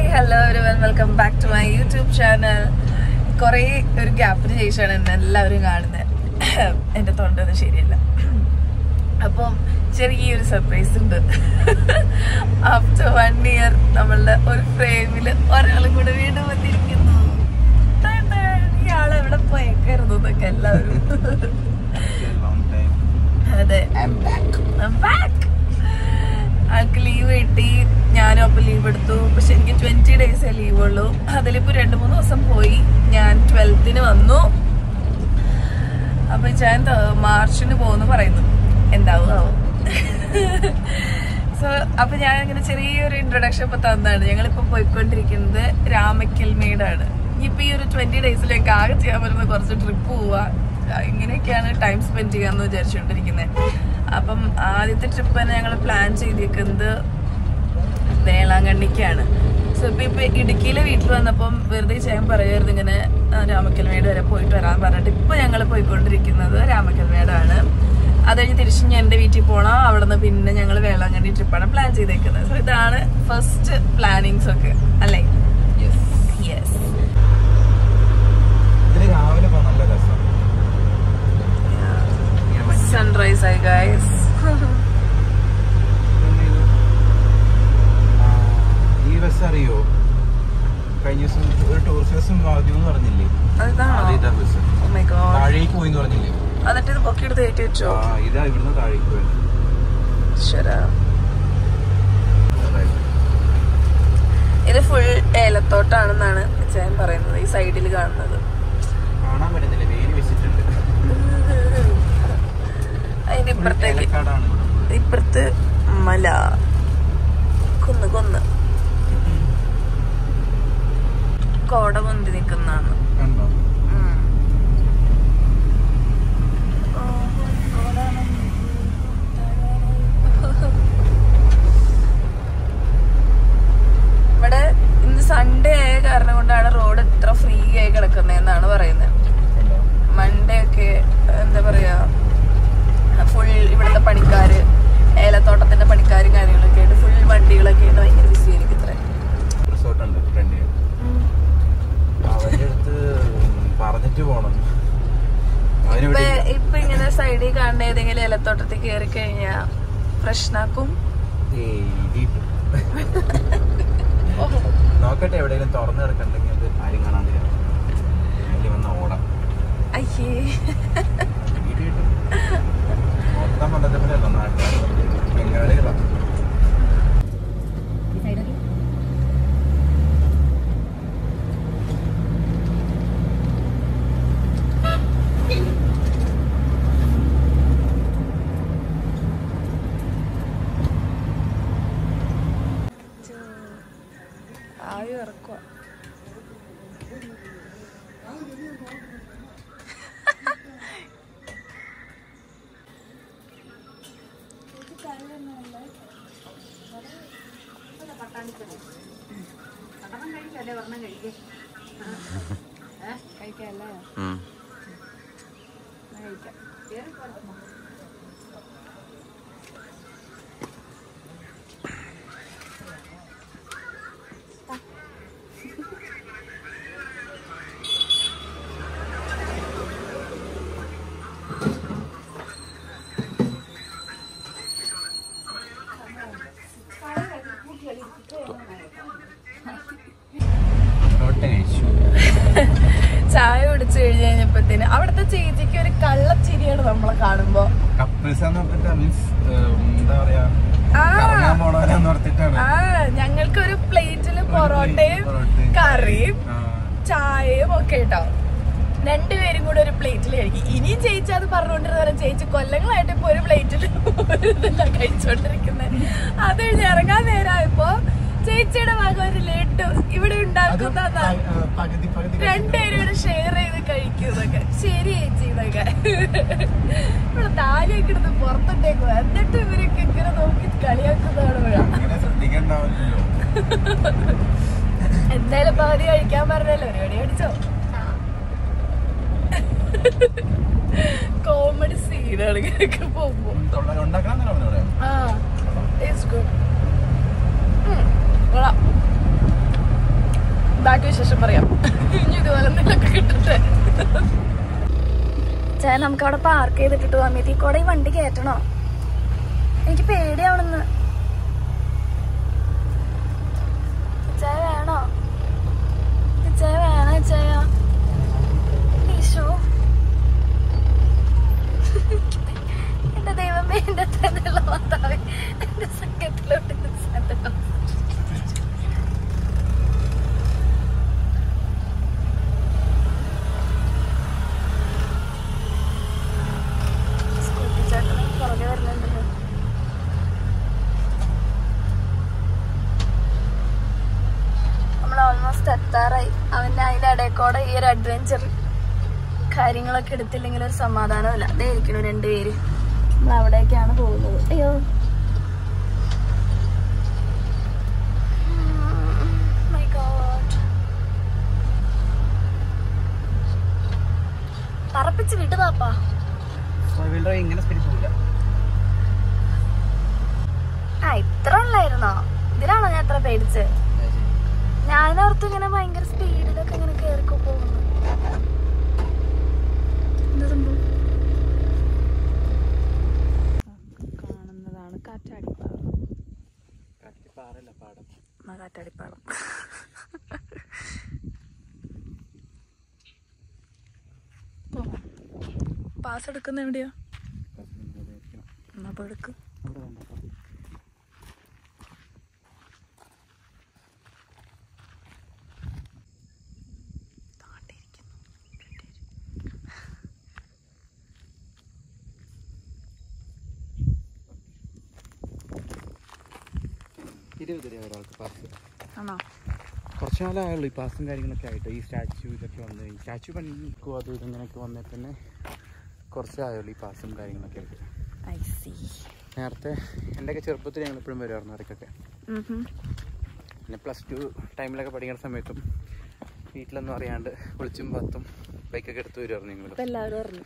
Hello everyone welcome back to my YouTube channel കുറേ ഒരു ഗ്യാപ്പിന് ശേഷമാണ് എന്നെ എല്ലാവരും കാണുന്നത് എൻ്റെ തൊണ്ടൊന്നും ശരിയല്ല അപ്പം ചെറിയൊരു സർപ്രൈസ് ഉണ്ട് ആഫ്റ്റർ വൺ ഇയർ നമ്മളുടെ ഒരു ഫ്രെയിമിൽ ഒരാളും കൂടെ വീണ്ടും വന്നിരിക്കുന്നു ടാൻ ടാൻ. ഇയാൾ എവിടെ പോയേക്കായിരുന്നു എന്നൊക്കെ എല്ലാവരും അതെ I'm back. ആൾക്ക് ലീവ് കിട്ടി ഞാനും അപ്പൊ ലീവ് എടുത്തു പക്ഷെ എനിക്ക് ട്വന്റി ഡേയ്സേ ലീവ് ഉള്ളൂ അതിലിപ്പോ രണ്ടു മൂന്ന് ദിവസം പോയി ഞാൻ ട്വൽത്തിന് വന്നു അപ്പൊ ഞാൻ ത- മാർച്ചിന് പോകുന്നു പറയുന്നു എന്താവും സോ അപ്പൊ ഞാൻ ഇങ്ങനെ ചെറിയൊരു ഇൻട്രൊഡക്ഷൻ ഇപ്പൊ തന്നാണ് ഞങ്ങളിപ്പോ പോയിക്കൊണ്ടിരിക്കുന്നത് രാമക്കൽ മേടാണ് ഇപ്പൊ ഈ ഒരു ട്വന്റി ഡേയ്സിൽ ഞങ്ങൾക്ക് ആകെ ചെയ്യാൻ പറ്റുന്ന കുറച്ച് ട്രിപ്പ് പോവാ ഇങ്ങനെയൊക്കെയാണ് ടൈം സ്പെൻഡ് ചെയ്യാന്ന് വിചാരിച്ചുകൊണ്ടിരിക്കുന്നത് അപ്പം ആദ്യത്തെ ട്രിപ്പ് തന്നെ ഞങ്ങൾ പ്ലാൻ ചെയ്തിരിക്കുന്നത് വേളാങ്കണ്ണിക്കാണ് സോ ഇപ്പൊ ഇപ്പൊ ഇടുക്കിയിലെ വീട്ടിൽ വന്നപ്പം വെറുതെ ചെയ്യാൻ പറയരുത് ഇങ്ങനെ ആ, രാമക്കൽമേട് വരെ പോയിട്ട് വരാൻ പറഞ്ഞിട്ട് ഇപ്പൊ ഞങ്ങൾ പോയിക്കൊണ്ടിരിക്കുന്നത് രാമക്കൽമേടാണ് അത് കഴിഞ്ഞ് തിരിച്ച് ഞാൻ എൻ്റെ വീട്ടിൽ പോകണം അവിടെ നിന്ന് പിന്നെ ഞങ്ങൾ വേളാങ്കണ്ണി ട്രിപ്പാണ് പ്ലാൻ ചെയ്തേക്കുന്നത് സോ ഇതാണ് ഫസ്റ്റ് പ്ലാനിങ്സ് ഒക്കെ അല്ലേ യെസ് ഇതില് രാവിലെ പോകാൻ നല്ല രസം സൺറൈസ് ആയി ഗൈസ് പിന്നെ ഇത്, ആ, ഈ ബസ് അറിയോ കഴിഞ്ഞ ദിവസം ഒരു ടൂറിസ്റ്റ് ബസ് വാദ്യം എന്ന് പറഞ്ഞില്ലേ അതാണോ അത് ഇതാ ബസ് ഓ മൈ ഗോഡ് താഴേക്ക് പോയി എന്ന് പറഞ്ഞില്ലേ എന്നിട്ട് ഇത് പൊക്കി എടുത്ത് കയറ്റി വെച്ചോ ആ ഇതാ ഇവിടുന്ന് താഴേക്ക് പോയത് ശരാ അതായത് ഇത് ഫുൾ ഏലത്തോട്ടാണെന്നാണ് ഞാൻ പറയുന്നത് ഈ സൈഡിൽ കാണുന്നത് കാണാൻ പറ്റുന്നില്ല വേലി വെച്ചിട്ടുണ്ട് അതിന്റെ ഇപ്പുറത്തേക്ക് ഏലക്കാടാണ് ഇവിടെ full. ഇപ്പുറത്ത് മല കുന്ന് കുന്ന് കോട പൊന്തി നിൽക്കുന്നതാണ് കണ്ടോ ഇവിടെ ഇന്ന് സൺഡേ ആയ കാരണം കൊണ്ടാണ് റോഡ് ഇത്ര ഫ്രീ ആയി കിടക്കുന്നതെന്നാണ് പറയുന്നത് കണ്ടോ മൺഡേ ഒക്കെ എന്താ പറയാ ഫുൾ ഇവിടുത്തെ പണിക്കാര് ഏലത്തോട്ടത്തിന്റെ പണിക്കാരും കാര്യങ്ങളൊക്കെ ആയിട്ട് ഫുൾ വണ്ടികളൊക്കെ ആയിട്ട് ഭയങ്കര ബിസി ആയിരിക്കും ഇത്ര റിസോർട്ട് ഉണ്ട് ഫ്രണ്ടിൽ അവന്റെ അടുത്ത് പറഞ്ഞിട്ട് പോണം ഇപ്പൊ അവനിവിടെ ഇപ്പൊ ഇങ്ങനെ സൈഡിൽ കാണുന്ന ഏതെങ്കിലും ഏലത്തോട്ടത്തിൽ കയറി കഴിഞ്ഞാ പ്രശ്നാക്കും ഏയ് ഇടിയിട്ടു. നോക്കട്ടെ എവിടെയെങ്കിലും തുറന്നു കിടക്കണ്ടെങ്കിൽ അത് ആരും കാണാൻ തരാം അതിൽ വന്ന ഓടാം അയ്യേ ഇടിയിട്ടു. മൊത്തം മണ്ടത്തമ്മലല്ല നാട്ടുകാർ ബംഗാളികളാ ആവി ഇറക്കുക കഴിക്കല്ലേ കഴിക്കാം റൊട്ട കഴിച്ചു ചായ കുടിച്ചു കഴിഞ്ഞ് കഴിഞ്ഞപ്പത്തേന് അവിടുത്തെ ചേച്ചിക്ക് ഒരു കള്ളച്ചിരിയാണ് നമ്മളെ കാണുമ്പോ കപ്പിൾസ് എന്ന് പറഞ്ഞിട്ട് മീൻസ് എന്താ പറയാ ആ. കറങ്ങാൻ പോണവരാന്ന് ഓർത്തിട്ടാണ് ആ ഞങ്ങൾക്ക് ഒരു പ്ലേറ്റില് പൊറോട്ടയും പൊറോട്ടയും കറിയും ആ. ചായയും ഒക്കെ കേട്ടോ രണ്ടുപേരും കൂടെ ഒരു പ്ലേറ്റിൽ കഴിക്കും ഇനിയും ചേച്ചി അത് പറഞ്ഞുകൊണ്ടിരുന്ന ചേച്ചി കൊല്ലങ്ങളായിട്ട് ഇപ്പൊ ഒരു പ്ലേറ്റിൽ കഴിച്ചോണ്ടിരിക്കുന്നത് അത് കഴിഞ്ഞ് ഇറങ്ങാൻ നേരമായപ്പോ ചേച്ചിയുടെ ഭാഗം ഒരു ലഡു ഇവിടെ അത് ഉണ്ടാക്കുന്നതാ പ- ആ, പകുതി പകുതി രണ്ടുപേരും കൂടെ ഷെയർ ചെയ്ത് കഴിക്കുന്നതൊക്കെ ശരി ചേച്ചി ഇതൊക്കെ ഇവിടെ താലിയൊക്കെ എടുത്ത് പുറത്തിട്ടേക്കുക എന്നിട്ട് ഇവരൊക്കെ ഇങ്ങനെ നോക്കി കളിയാക്കുന്നതാണ് ഇവിടെ അങ്ങനെ ശ്രദ്ധിക്കണ്ടാവില്ലല്ലോ എന്തായാലും പകുതി കഴിക്കാൻ പറഞ്ഞല്ലോ ഒരു കടി അടിച്ചോ കോമഡി സീനാണ് ഇങ്ങനെയൊക്കെ പോകുമ്പോ തൊള്ള- ഉണ്ടാക്കണം എന്നല്ല പറഞ്ഞത് ആ ടേസ്റ്റ് ഗുഡ് കൊള്ളാം വിശേഷം പറയാം ഇനി ഇതുപോലെ എന്തെങ്കിലുമൊക്കെ കിട്ടട്ടെ ചായ നമുക്ക് അവിടെ പാർക്ക് ചെയ്തിട്ടിട്ട് പോകാൻ മതി കൂടെ ഈ വണ്ടി കയറ്റണോ എനിക്ക് പേടിയാവണെന്ന് ചായ വേണോ ചായ വേണോ ചായ ഈശോ എന്റെ ദൈവമേ എന്റെ തന്നെയുള്ള മാതാവേ എന്റെ സംഘത്തിലോട്ട് ഇത് സാധനം. സ്കൂട്ടി ചേട്ടന് പുറകെ വരുന്നുണ്ടല്ലോ നമ്മൾ ഓൾമോസ്റ്റ് എത്താറായി അവന്റെ അതിന്റെ ഇടയ്ക്കൂടെ ഈ ഒരു അഡ്വഞ്ചർ കാര്യങ്ങളൊക്കെ എടുത്തില്ലെങ്കിൽ ഒരു സമാധാനമില്ല അതേ ഇരിക്കണു രണ്ടുപേര് നമ്മൾ അവിടേക്കാണ് പോകുന്നത് അയ്യോ My God. പറപ്പിച്ച് വിട്ടു പാപ്പാ വീൽ ഡ്രൈവ് ഇങ്ങനെ സ്പീഡിൽ പോകില്ല ആ ഇത്ര ഉള്ളായിരുന്നോ ഇതിലാണോ ഞാൻ എത്ര പേടിച്ച് ഞാനോർത്ത് ഇങ്ങനെ ഭയങ്കര സ്പീഡിലൊക്കെ ഇങ്ങനെ കേറിക്കോ പോകുന്നു എന്താ സംഭവം കാണുന്നതാണ് കാറ്റാടിപ്പാടം പാറല്ല പാടം ആ കാറ്റാടിപ്പാടം പാസ് എടുക്കുന്ന എവിടെയാ എന്നാ അപ്പൊ എടുക്ക് താണ്ടിരിക്കുന്നു ഇരുപത് രൂപ ഒരാൾക്ക് പാസ് ആണോ കുറച്ച് നാളായുള്ളൂ ഈ പാസും കാര്യങ്ങളൊക്കെ ആയിട്ട് ഈ സ്റ്റാച്ചു ഇതൊക്കെ വന്ന് ഈ സ്റ്റാച്ചു പണിക്കും അതും ഇതങ്ങനെയൊക്കെ വന്നേ പിന്നെ കുറച്ചായുള്ളൂ ഈ പാസും കാര്യങ്ങളൊക്കെ ആയിട്ട് ഐ സി നേരത്തെ എൻ്റെയൊക്കെ ചെറുപ്പത്തിൽ ഞങ്ങൾ എപ്പോഴും വരുമായിരുന്നു ഇടയ്ക്കൊക്കെ പിന്നെ പ്ലസ് ടു ടൈമിലൊക്കെ പഠിക്കുന്ന സമയത്തും വീട്ടിലൊന്നും അറിയാണ്ട് ഒളിച്ചും പത്തും ബൈക്കൊക്കെ എടുത്ത് വരുമായിരുന്നു ഞങ്ങൾ ഇപ്പൊ എല്ലാവരും അറിഞ്ഞു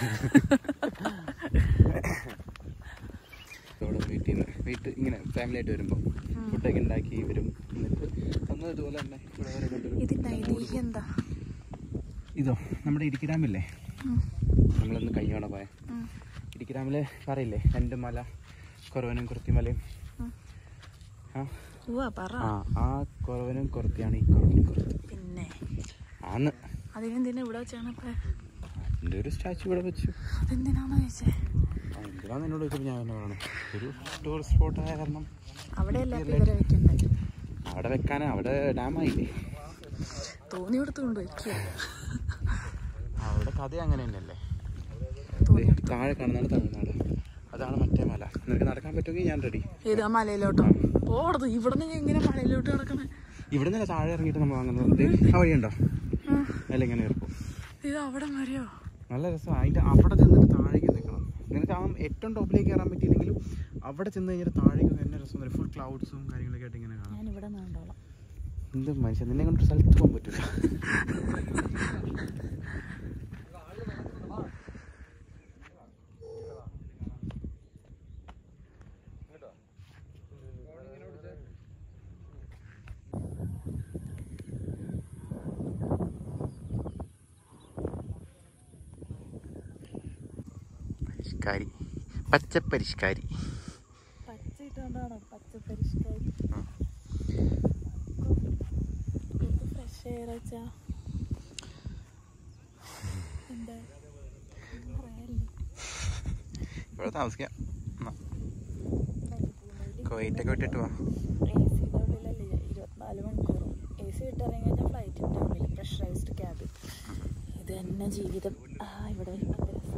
ഇവിടെ വീട്ടിൽ നിന്ന് വീട്ടിൽ ഇങ്ങനെ ഫാമിലി ആയിട്ട് വരുമ്പോൾ ഫുഡൊക്കെ ഉണ്ടാക്കി വരും എന്നിട്ട് അന്ന് ഇതുപോലെ തന്നെ ഇവിടെ വരെ കൊണ്ടുവരും ഇതിന്റെ ഐതിഹ്യം എന്താ ഇതോ നമ്മുടെ ഇടുക്കി ഡാമില്ലേ ഉം. നമ്മളൊന്ന് കഴിഞ്ഞോടെ പോയ ഉം. ഇടുക്കി ഡാമിൽ പറയില്ലേ രണ്ട് മല കുറവനും കുർത്തിമലയും ഉം. ആ ഉവ്വ പറ ആ ആ കുറവനും കുറത്തിയാണ് ഈ കുറവനും കുറത്തി പിന്നെ ആന്ന് അതിനെന്തിനാ ഇവിടെ വെച്ചാണ് ഇപ്പൊ എൻ്റെ ഒരു സ്റ്റാച്ചു ഇവിടെ വെച്ചു അതെന്തിനാന്ന് ചോദിച്ചേ ആ, എന്തിനാന്ന് എന്നോട് ചോദിച്ചപ്പോൾ ഞാൻ തന്നെ പറയണം ഒരു ടൂറിസ്റ്റ് സ്പോട്ടായ കാരണം അവിടെയല്ല ഇപ്പൊ ഇവരെ വെക്കണ്ടേ അവിടെ വെക്കാനാ അവിടെ ഡാമായില്ലേ തോന്നി കൊടുത്ത് കൊണ്ടുവയ്ക്കുക അവിടെ കഥ അങ്ങനെ തന്നെയല്ലേ തോന്നി ദേ, താഴെ കാണുന്നതാണ് തമിഴ്നാട് അതാണ് മറ്റേ മല നിനക്ക് നടക്കാൻ പറ്റുമെങ്കിൽ ഞാൻ റെഡി ഏത് ആ മലയിലോട്ടോ ഓടത് ഇവിടെ നിന്ന് എങ്ങനെ മലയിലോട്ട് കിടക്കണേ ഇവിടെ നിന്ന് താഴെ ഇറങ്ങിയിട്ട് നമ്മൾ വാങ്ങുന്നത് ദേ, ആ വഴിയുണ്ടോ അല്ല ഇങ്ങനെ ഇറക്കും ഇത് അവിടെ വരെയോ നല്ല രസമാണ് അതിൻ്റെ അവിടെ ചെന്നിട്ട് താഴേക്ക് നിൽക്കണം നിനക്ക് ആ ഏറ്റവും ടോപ്പിലേക്ക് കയറാൻ പറ്റിയില്ലെങ്കിലും അവിടെ ചെന്ന് കഴിഞ്ഞിട്ട് താഴേക്ക് തന്നെ രസം ഫുൾ ക്ലൗഡ്സും കാര്യങ്ങളൊക്കെ ആയിട്ട് ഇങ്ങനെ കാണാം ഞാൻ ഇവിടെ നിന്നോളാം എന്ത് മനുഷ്യൻ നിന്നെ കൊണ്ട് സ്ഥലത്ത് പോകാൻ പറ്റില്ല പരിഷ്കാരി പച്ചപ്പരിഷ്കാരി പച്ച ഇട്ടുകൊണ്ടാണോ പച്ച പരിഷ്കാരി ഫ്രഷ് എയർ വെച്ചാ എന്താ പറയാനില്ല ഇവിടെ താമസിക്കാം എന്നാ, കുവൈറ്റൊക്കെ വിട്ടിട്ട് പോവാം എ സിയുടെ ഉള്ളിലല്ലേ ഇരുപത്തിനാല് മണിക്കൂറും എ സി വിട്ടിറങ്ങി കഴിഞ്ഞാൽ ഫ്ലൈറ്റിൻ്റെ ഉള്ളിൽ പ്രഷറൈസ്ഡ് ക്യാബിൻ ഇത് തന്നെ ജീവിതം ആ ഇവിടെ വരുമ്പോൾ എന്ത് രസം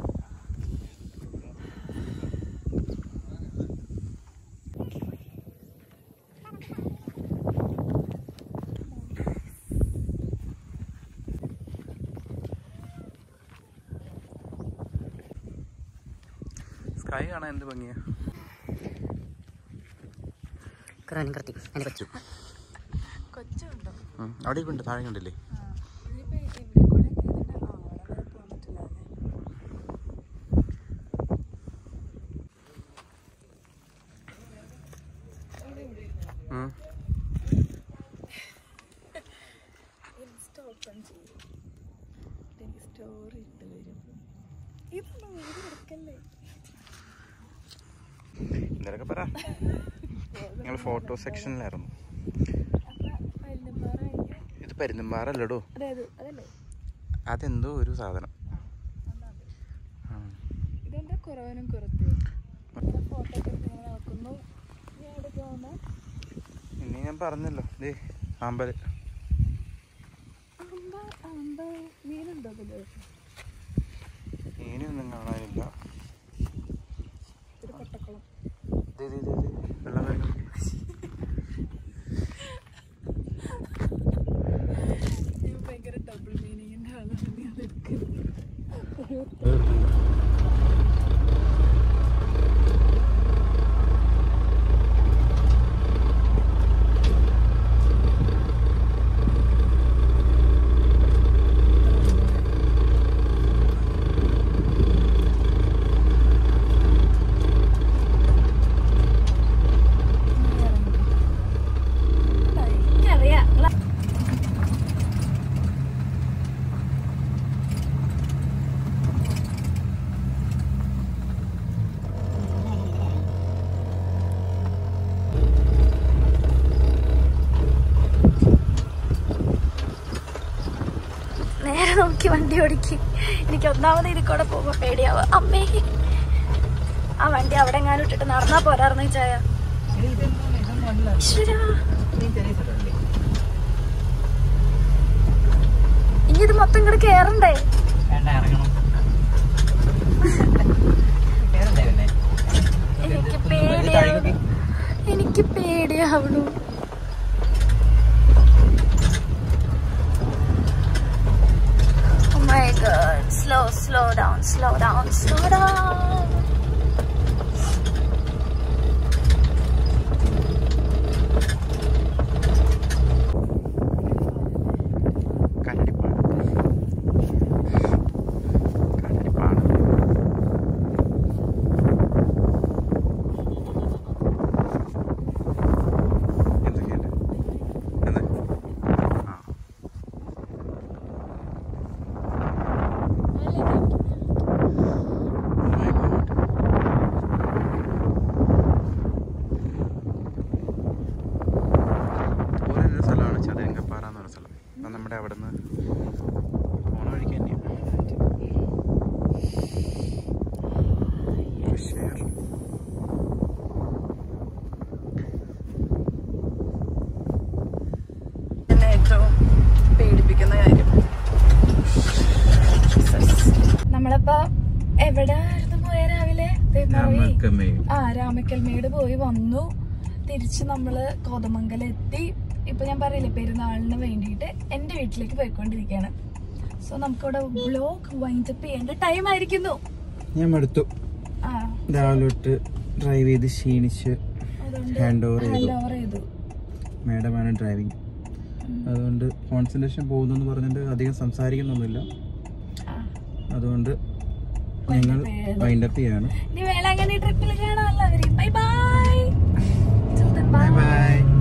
സ്കൈ കാണാൻ എന്ത് ഭംഗിയാ കുറവനും കൃത്യം അതിനെ പറ്റൂ കൊച്ചുണ്ടോ ഉം, അവിടെ ഇരിപ്പുണ്ട് താഴെ കണ്ടില്ലേ ആ ഇതിപ്പോ ഇവിടെ കൂടെ ഇതിന്റെ ആ അവിടെ വരെ പോകാൻ പറ്റില്ല അല്ലേ ഉം. ഓപ്പൺ ചെയ്യും എനിക്ക് സ്റ്റോറി ഇട്ട് വരും ഇതൊന്നും വീട് എടുക്കല്ലേ എന്തൊക്കെ പറ ഞങ്ങൾ ഫോട്ടോ സെക്ഷനിലായിരുന്നു അപ്പൊ പരുന്തുംപാറ കഴിഞ്ഞ് ഇത് പരുന്തുംപാറല്ലടോ അതായത് അതല്ലേ അതെന്തോ ഒരു സാധനം അതാണ് ആ. ഇതെന്താ കുറവനും കുറത്ത് ഫോട്ടോ ഒക്കെ എടുത്ത് ഇങ്ങനെ നടക്കുന്നു ഞാൻ എവിടെ പോകുന്ന ഇനി ഞാൻ പറഞ്ഞല്ലോ ദേ ആമ്പല് അമ്പ അമ്പ മീനുണ്ടോ ഇതില് ഇനിയൊന്നും കാണാനില്ല ഒരു പട്ടക്കുളം ദേ, ദേ, ദേ, ദേ, വെള്ളം വരുന്നു. ഞാൻ ഭയങ്കര ഡബിൾ മീനിങ്ങിന്റെ ആളാണ് നീ അത് എടുക്കരുത് എനിക്കറിയാം നേരെ നോക്കി വണ്ടി ഓടിക്ക് എനിക്ക് ഒന്നാമത് ഇതിൽ കൂടെ പോകുമ്പോ പേടിയാവുക അമ്മേ ആ വണ്ടി അവിടെ എങ്ങാനും ഇട്ടിട്ട് നടന്നാ പോരാർന്ന് ചായ ഈശ്വരാ. ഇനി ഇത് മൊത്തം ഇങ്ങോട്ട് കേറണ്ടേ എനിക്ക് പേടിയാവുന്നു എനിക്ക് പേടിയാവണു Oh my god. Slow, slow down, slow down, slow down. കരടിപ്പാണ് കരടിപ്പാണ് എന്തൊക്കെയുണ്ട് എന്ത് ആ Oh my God. ഇതുപോലെ ഒരു സ്ഥലമാണ് ചതുരംഗപ്പാറ എന്ന് പറഞ്ഞ സ്ഥലം അത് നമ്മുടെ അവിടെ നിന്ന് പോണ വഴിക്ക് തന്നെയാണ് ബഷീർ. എന്നെ ഏറ്റവും പേടിപ്പിക്കുന്ന കാര്യം നമ്മളിപ്പോ എവിടെയായിരുന്നു പോയ രാവിലെ ദേ പോയി. രാമക്കമ്മേൽ. ആ രാമക്കൽമേട് പോയി വന്നു തിരിച്ച് നമ്മള് കോതമംഗലം എത്തി ഇപ്പൊ ഞാൻ പറയില്ലേ പെരുന്നാളിന് വേണ്ടിയിട്ട് എന്റെ വീട്ടിലേക്ക് പോയിക്കൊണ്ടിരിക്കുകയാണ് സോ നമുക്കിവിടെ ബ്ലോഗ് വൈൻഡപ്പ് ചെയ്യേണ്ട ടൈം ആയിരിക്കുന്നു ഞാൻ മടുത്തു ആ രാവിലെ തൊട്ട് ഡ്രൈവ് ചെയ്ത് ക്ഷീണിച്ച് അതുകൊണ്ട് Hand over ചെയ്തു. ഹാൻഡ് ഓവർ ചെയ്തു മാഡമാണ് ഡ്രൈവിംഗ് അതുകൊണ്ട് കോൺസെൻട്രേഷൻ പോകുന്നെന്ന് പറഞ്ഞിട്ട് അധികം സംസാരിക്കുന്നൊന്നുമില്ല ആ. അതുകൊണ്ട് ഞങ്ങൾ ചെയ്യണം. വൈൻഡപ്പ് ചെയ്യാണ് ഇനി വേളാങ്കണ്ണി ട്രിപ്പിൽ കാണാമല്ലോ അവര് ബൈ ബൈ ബൈ ബൈ